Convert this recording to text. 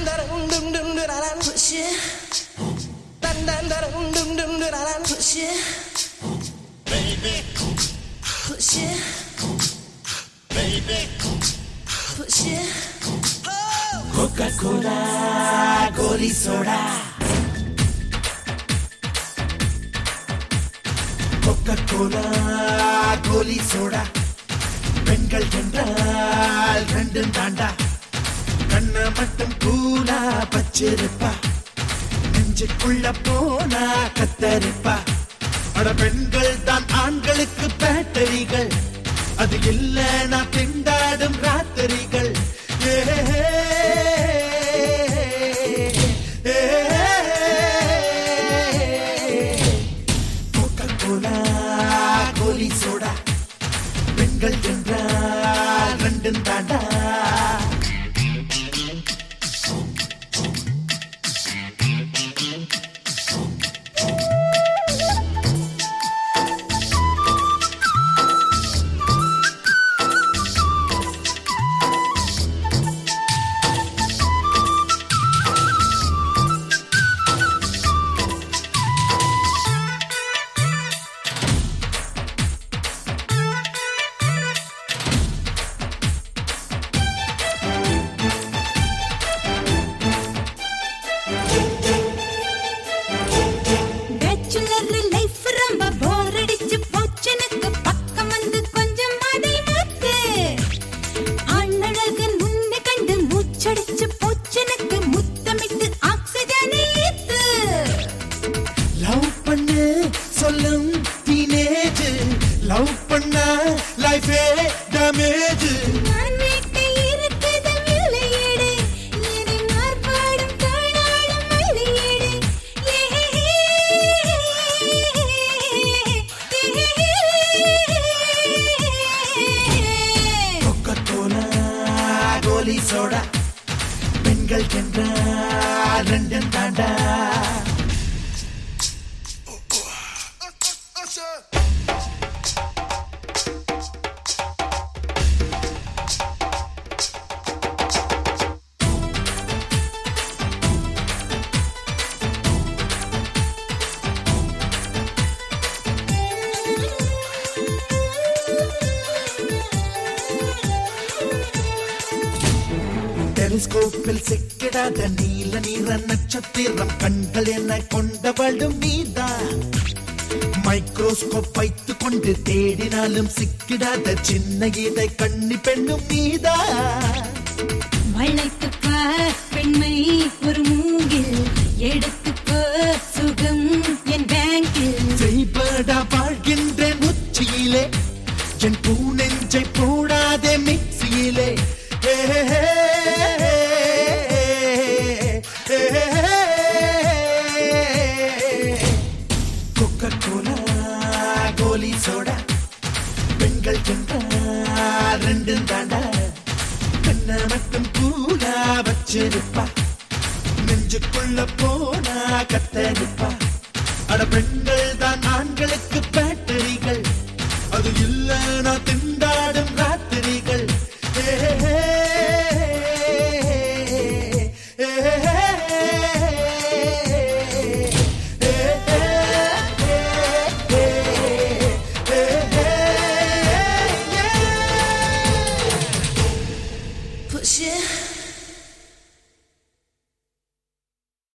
Push it. Push it. Push it. Push it. Coca Cola goli soda Coca Cola goli soda பெண்கள் என்றால் ரெண்டும் தாண்டா கண்ண மட்டும் கூலா பச்சிருப்பா நெஞ்சுக்குள்ள போனா கத்தரிப்பா அட பெண்கள் தான் ஆண்களுக்கு பேட்டரிகள் அது இல்லைனா திண்டாடும் ராத்திரிகள் ஏ கோகா கோலா கோலி சோடா பெண்கள் என்றால் ரெண்டும் தாண்டா பேச்சுலர் லைஃப் ரொம்ப போர் அடிச்சு போச்சு எனக்கு பக்கம் வந்து கொஞ்சம் அதை மாத்து ஆண்ணழகன் உன்னை கண்டு மூச்சடிச்சு போச்சு எனக்கு முத்தமிட்டு ஆக்சிஜனை ஏத்து லவ் பண்ணு சொல்லும் டீனேஜ் லவ் பண்ணா லைஃபே டேமேஜ் நான் வீட்டை இருக்குது விளையேடு இனி மார்பாடும் தாளாடும் மல்லியேடு கொக்கோ கோலா கோலி சோடா பெண்கள் என்றால் ரெண்டும் தாண்டா டெலிஸ்கோப்பில் சிக்கிடாத நீல நீர நட்சத்திரம் கண்கள் என கொண்டவளும் நீதான் மைக்ரோஸ்கோப் வைத்துக் கொண்டு தேடினாலும் சிக்கிடாத சின்ன இதை கண்ணி பெண்ணும் நீதான் வளைத்துப் பார் பெண்மை ஒரு மூங்கில் எடுத்துக்கோ சுகம் என் பேங்கில் செய்படா வாழ்கின்றேன் உச்சியிலே என் பூனெஞ்சை போடாதே மிக்சியிலே ஏ, ஏ, கொக்கோ கோலா கோலி சோடா பெண்கள் என்றால் ரெண்டும் தாண்டா கண்ண மட்டும் கூலா வச்சிருப்பா நெஞ்சுக்குள்ள போ